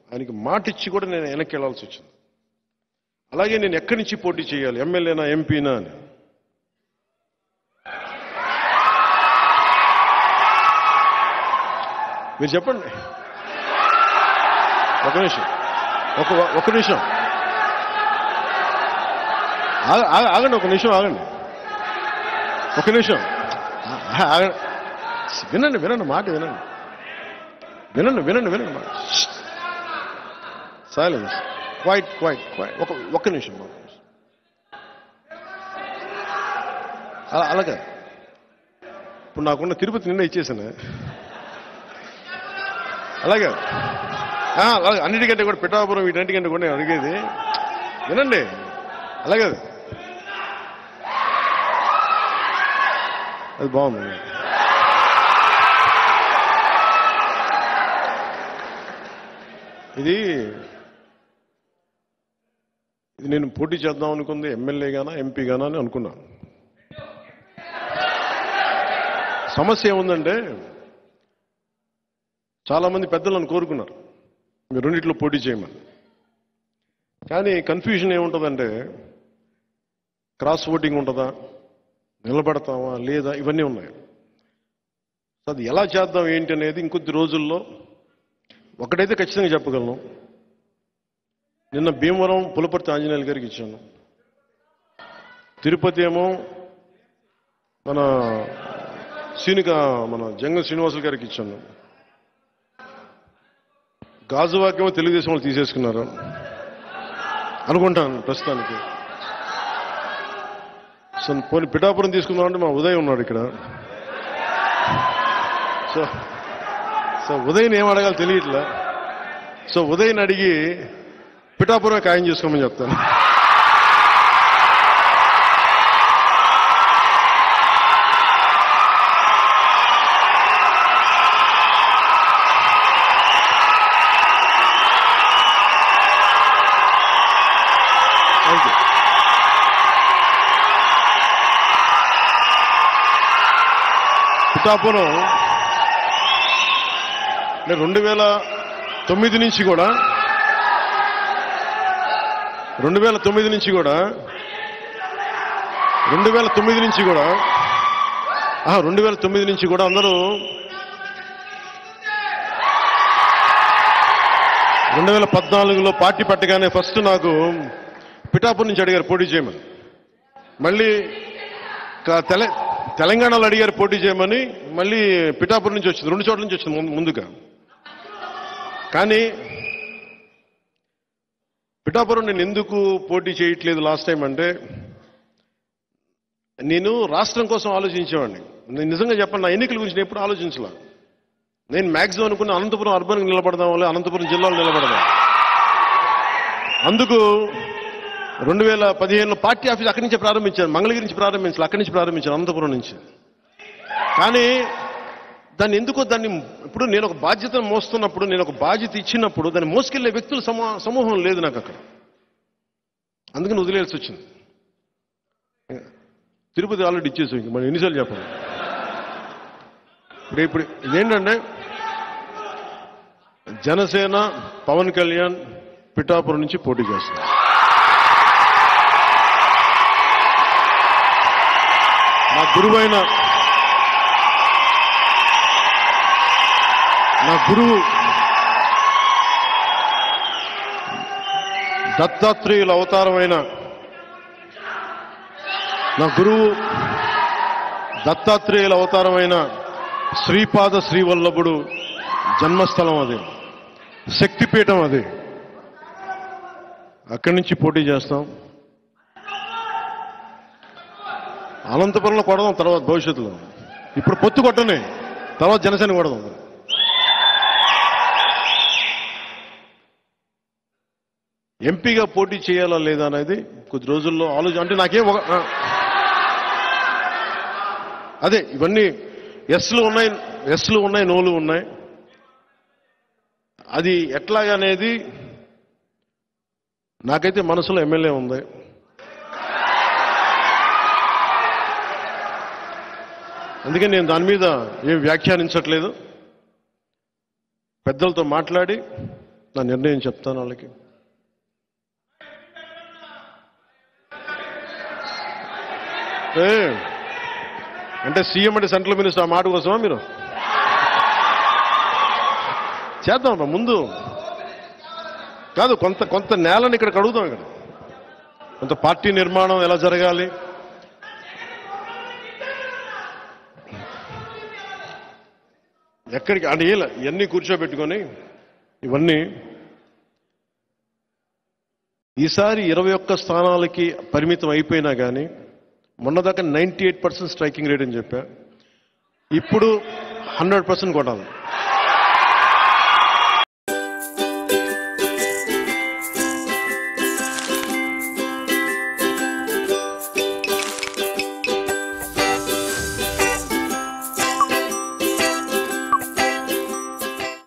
ఆయనకి మాట ఇచ్చి కూడా నేను వెనక్కి వెళ్ళాల్సి వచ్చింది అలాగే నేను ఎక్కడి నుంచి పోటీ చేయాలి ఎమ్మెల్యేనా ఎంపీనా అని మీరు చెప్పండి ఒక నిమిషం ఒక ఒక నిమిషం ఆగ- ఆగ- ఆగండి ఒక నిమిషం ఆగండి ఒక నిమిషం ఆ- ఆగండి వినండి వినండి మాట వినండి వినండి వినండి వినండి మాట సైలెన్స్ క్వైట్ క్వైట్ క్వైట్ ఒక ఒక్క నిమిషం ఒక్క నిమిషం. అలా- అలాగే ఇప్పుడు నాకున్న తిరుపతి నిన్న ఇచ్చేసాను అలాగే ఆ, అలాగే అన్నిటికంటే కూడా పిఠాపురం వీటన్నిటికంటే కూడా నేను అడిగేది వినండి అలాగే అది బాగుంది ఇది ఇది నేను పోటీ చేద్దాం అనుకుంది ఎమ్మెల్యే గానా ఎంపీ గానా అని అనుకున్నాను సమస్య ఏముందంటే చాలా మంది పెద్దలు నన్ను కోరుకున్నారు మీరు రెండిట్లో పోటీ చేయమని కానీ కన్ఫ్యూజన్ ఏముంటుందంటే క్రాస్ ఓటింగ్ ఉంటుందా నిలబడతామా లేదా ఇవన్నీ ఉన్నాయి సో అది ఎలా చేద్దాం ఏంటి అనేది ఇంకొద్ది రోజుల్లో ఒకటైతే ఖచ్చితంగా చెప్పగలను నిన్న భీమవరం పులపర్తి ఆంజనేయులు గారికి ఇచ్చాను తిరుపతి ఏమో మన సీనిక మన జంగ శ్రీనివాసులు గారికి ఇచ్చాను గాజువాక్యం తెలుగుదేశం వాళ్ళు తీసేసుకున్నారు అనుకుంటాను ప్రస్తుతానికి సో పోనీ పిఠాపురం తీసుకుందామంటే మా ఉదయ్ ఉన్నాడు ఇక్కడ సో సో ఉదయ్ని ఏం అడగాలో తెలియట్లే సో ఉదయ్ని అడిగి పిఠాపురం ఖాయం చేసుకోమని చెప్తాను థ్యాంక్ యూ పిఠాపురం నేను రెండు వేల తొమ్మిది నుంచి కూడా రెండు వేల తొమ్మిది నుంచి కూడా రెండు వేల తొమ్మిది నుంచి కూడా రెండు వేల తొమ్మిది నుంచి కూడా అందరూ రెండు వేల పద్నాలుగులో పార్టీ పెట్టగానే ఫస్ట్ నాకు పిఠాపురం నుంచి అడిగారు పోటీ చేయమని మళ్ళీ క- తెల తెలంగాణలో అడిగారు పోటీ చేయమని మళ్ళీ పిఠాపురం నుంచి వచ్చింది రెండు చోట్ల నుంచి వచ్చింది ముందు- ముందుగా కానీ పిఠాపురం నేను ఎందుకు పోటీ చేయట్లేదు లాస్ట్ టైం అంటే నేను రాష్ట్రం కోసం ఆలోచించేవాడిని నేను నిజంగా చెప్పండి నా ఎన్నికల గురించి నేను ఎప్పుడు ఆలోచించలా నేను మ్యాక్సిమం అనుకున్న అనంతపురం అర్బన్ నిలబడదాం వల్ల అనంతపురం జిల్లాలో నిలబడదాం అందుకు రెండు వేల పదిహేనులో పార్టీ ఆఫీస్ అక్కడి నుంచే ప్రారంభించాను మంగళగిరి నుంచి ప్రారంభించాను అక్కడి నుంచి ప్రారంభించాను అనంతపురం నుంచి కానీ దాన్ని ఎందుకో దాన్ని ఇప్పుడు నేను ఒక బాధ్యతను మోస్తున్నప్పుడు నేను ఒక బాధ్యత ఇచ్చినప్పుడు దాన్ని మోసుకెళ్లే వ్యక్తుల సమూ సమూహం లేదు నాకు అక్కడ అందుకని వదిలేయాల్సి వచ్చింది తిరుపతి ఆల్రెడీ ఇచ్చేసాం ఇంక మనం ఎన్నిసార్లు చెప్పాలి ఇప్పుడు ఇప్పుడు ఇదేంటంటే జనసేన పవన్ కళ్యాణ్ పిఠాపురం నుంచి పోటీ చేస్తారు నా గురువైన నా గురువు దత్తాత్రేయుల అవతారమైన నా గురువు దత్తాత్రేయుల అవతారమైన శ్రీపాద శ్రీవల్లభుడు జన్మస్థలం అది శక్తిపీఠం అది అక్కడి నుంచి పోటీ చేస్తాం అనంతపురంలో కొడదాం తర్వాత భవిష్యత్తులో ఇప్పుడు పొత్తు కొట్టనే తర్వాత జనసేన కొడదాం ఎంపీగా పోటీ చేయాలా లేదా అనేది కొద్ది రోజుల్లో ఆలోచన అంటే నాకేం ఒక ఆ. అదే ఇవన్నీ ఎస్లు ఉన్నాయి ఎస్లు ఉన్నాయి నోలు ఉన్నాయి అది ఎట్లాగనేది నాకైతే మనసులో ఎమ్మెల్యే ఉంది అందుకని నేను దాని మీద ఏం వ్యాఖ్యానించట్లేదు పెద్దలతో మాట్లాడి నా నిర్ణయం చెప్తాను వాళ్ళకి ఏ, అంటే సీఎం అంటే సెంట్రల్ మినిస్టర్ ఆ మాట కోసమా మీరు చేద్దాం రా ముందు కాదు కొంత కొంత నేలని ఇక్కడ కడుగుదాం ఇక్కడ కొంత పార్టీ నిర్మాణం ఎలా జరగాలి ఎక్కడికి అంటే ఇలా ఇవన్నీ కూర్చోబెట్టుకొని ఇవన్నీ ఈసారి ఇరవై ఒక్క స్థానాలకి పరిమితం అయిపోయినా కానీ మొన్నదాకా ninety eight percent striking rate అని చెప్పా ఇప్పుడు హండ్రెడ్ పర్సెంట్ కొట్టాలి